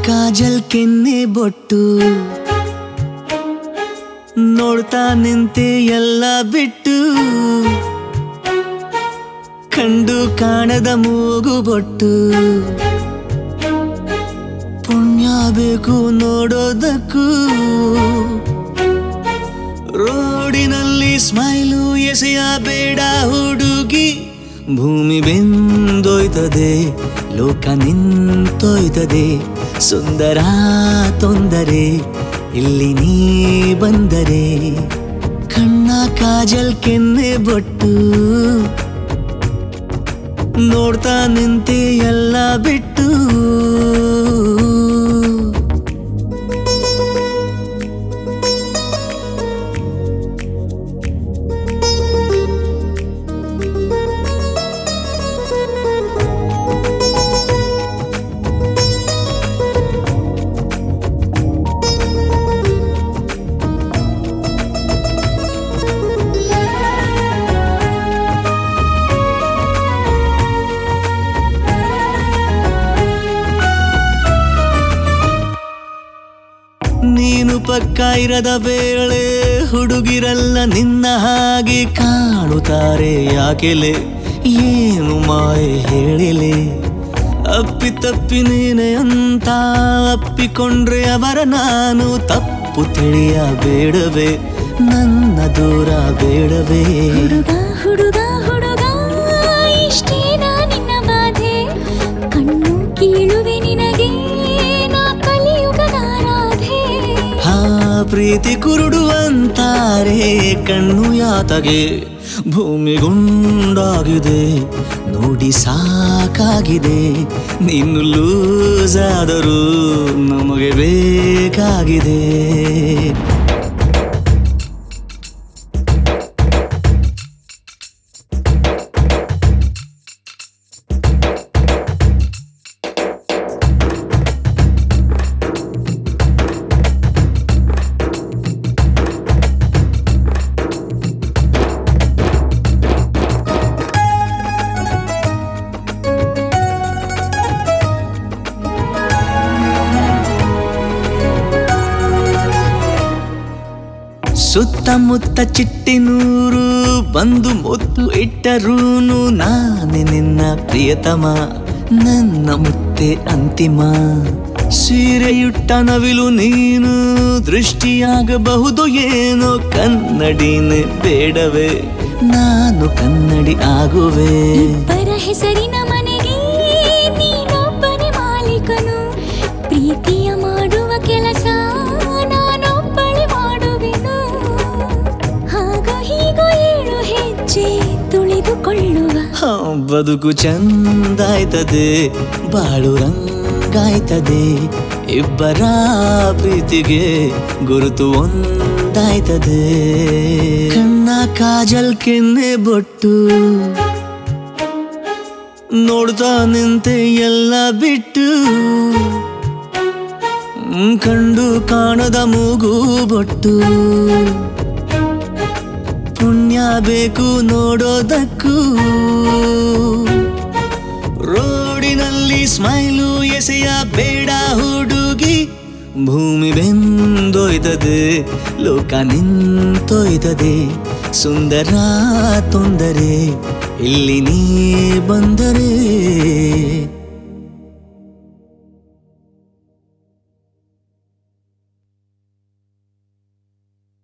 ಕಾಜಲ್ ಕೆನ್ನೆ ಬೊಟ್ಟು ನೋಡ್ತಾ ನಿಂತೆ ಎಲ್ಲ ಬಿಟ್ಟು ಕಂಡು ಕಾಣದ ಮೂಗು ಬೊಟ್ಟು ಪುಣ್ಯ ಬೇಕು ನೋಡೋದಕ್ಕೂ ರೋಡಿನಲ್ಲಿ ಸ್ಮೈಲು ಎಸೆಯ ಬೇಡ ಹುಡುಗಿ ಭೂಮಿ ಬೆಂದೋಯ್ತದೆ ಲೋಕ ನಿಂತೋಯ್ತದೆ ಸುಂದರ ತೊಂದರೆ ಇಲ್ಲಿ ನೀ ಬಂದರೆ ಕಣ್ಣ ಕಾಜಲ್ ಕೆನ್ನೆ ಬೊಟ್ಟು ನೋಡ್ತಾ ನಿಂತೆ ಎಲ್ಲ ಬಿಟ್ಟು ನೀನು ಪಕ್ಕ ಇರದ ವೇಳೆ ಹುಡುಗಿರಲ್ಲ ನಿನ್ನ ಹಾಗೆ ಕಾಣುತ್ತಾರೆ ಯಾಕೆಲೆ ಏನು ಮಾಯೆ ಹೇಳಿಲೆ ಅಪ್ಪಿ ತಪ್ಪಿ ನೀನೆ ಅಂತ ಅಪ್ಪಿಕೊಂಡ್ರೆ ಅವರ ನಾನು ತಪ್ಪು ತಿಳಿಯ ಬೇಡವೇ ನನ್ನ ದೂರ ಬೇಡವೇ ಹುಡುಗ ಹುಡುಗ ಹುಡುಗ ಇಷ್ಟೇನಾ ನಿನ್ನ ಬಾಧೆ ಕಣ್ಣು ಕೀಳುವೆ ನಿನಗೆ ನಾ ಕಲಿಯುಗದ ರಾಧೆ ಹಾ ಪ್ರೀತಿ ಕುರುಡು ಅಂತಾರೆ ಕಣ್ಣು ಯಾತಗೆ ಭೂಮಿಗುಂಡಾಗಿದೆ ನೋಡಿ ಸಾಕಾಗಿದೆ ನೀನು ಲೂಸ್ ಆದರೂ ನಮಗೆ ಬೇಕಾಗಿದೆ ಸುತ್ತಮುತ್ತ ಚಿಟ್ಟಿನೂರು ಬಂದು ಮುತ್ತು ಇಟ್ಟರೂನು ನಾನೇ ನಿನ್ನ ಪ್ರಿಯತಮ ನನ್ನ ಮುತ್ತೆ ಅಂತಿಮ ಸೀರೆಯುಟ್ಟ ನವಿಲು ನೀನು ದೃಷ್ಟಿಯಾಗಬಹುದು ಏನೋ ಕನ್ನಡಿನೇ ಬೇಡವೇ ನಾನು ಕನ್ನಡಿ ಆಗುವೆ ಇಬ್ಬರ ಹೆಸರಿನ ಮನೆಗೆ ನೀನೊಬ್ಬನೇ ಮಾಲೀಕನು ಪ್ರೀತಿಯ ಮಾಡುವ ಕೆಲಸ ನಾನೊಬ್ಬಳೆ ಮಾಡುವೆನು ಹಾಗ ಹೀಗೋ ಏಳು ಹೆಜ್ಜೆ ತುಳಿದುಕೊಳ್ಳುವ ಹಾ, ಬದುಕು ಚಂದಾಯ್ತದೆ ಬಾಳು ರಂಗಾಯ್ತದೆ ಇಬ್ಬರ ಪ್ರೀತಿಗೆ ಗುರುತು ಒಂದಾಯ್ತದೆ ಕಣ್ಣ ಕಾಜಲ್ ಕೆನ್ನೆ ಬೊಟ್ಟು ನೋಡ್ತಾ ನಿಂತೆ ಎಲ್ಲ ಬಿಟ್ಟು ಹ್ಮ್, ಕಂಡು ಕಾಣದ ಮೂಗು ಬೊಟ್ಟು ಪುಣ್ಯ ಬೇಕು ನೋಡೋದಕ್ಕೂ ರೋಡಿನಲ್ಲಿ ಸ್ಮೈಲು ಎಸೆಯ ಬೇಡ ಹುಡುಗಿ ಭೂಮಿ ಬೆಂದೋಯ್ತದೆ ಲೋಕ ನಿಂತೋಯ್ತದೆ ಸುಂದರ ತೊಂದರೆ ಇಲ್ಲಿ ನೀ ಬಂದರೆ